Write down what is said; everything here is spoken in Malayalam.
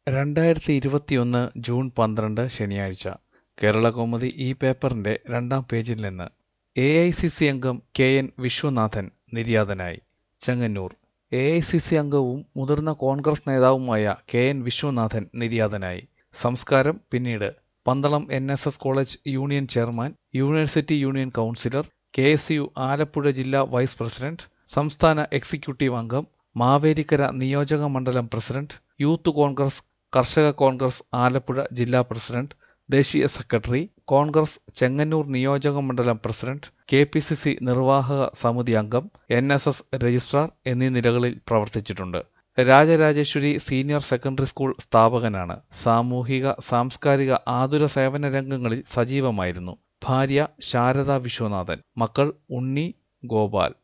രണ്ടായിരത്തി ഇരുപത്തിയൊന്ന് ജൂൺ പന്ത്രണ്ട് ശനിയാഴ്ച കേരളകൗമുദി ഈ പേപ്പറിന്റെ രണ്ടാം പേജിൽ നിന്ന് എ ഐ സി സി അംഗം കെ എൻ വിശ്വനാഥൻ നിര്യാതനായി Chengannur A I C C അംഗവും മുതിർന്ന കോൺഗ്രസ് നേതാവുമായ കെ എൻ വിശ്വനാഥൻ നിര്യാതനായി സംസ്കാരം പിന്നീട് Pandalam N S S college union chairman university union councillor K S U Alappuzha ജില്ലാ വൈസ് പ്രസിഡന്റ് സംസ്ഥാന എക്സിക്യൂട്ടീവ് അംഗം മാവേലിക്കര നിയോജക മണ്ഡലം പ്രസിഡന്റ് യൂത്ത് കോൺഗ്രസ് കർഷക കോൺഗ്രസ് ആലപ്പുഴ ജില്ലാ പ്രസിഡന്റ് ദേശീയ സെക്രട്ടറി കോൺഗ്രസ് ചെങ്ങന്നൂർ നിയോജക മണ്ഡലം president K P C C നിർവാഹക സമിതി അംഗം എൻ എസ് എസ് രജിസ്ട്രാർ എന്നീ നിലകളിൽ പ്രവർത്തിച്ചിട്ടുണ്ട് രാജരാജേശ്വരി സീനിയർ സെക്കൻഡറി സ്കൂൾ സ്ഥാപകനാണ് സാമൂഹിക സാംസ്കാരിക ആതുര സേവന രംഗങ്ങളിൽ സജീവമായിരുന്നു ഭാര്യ ശാരദ വിശ്വനാഥൻ മക്കൾ ഉണ്ണി ഗോപാൽ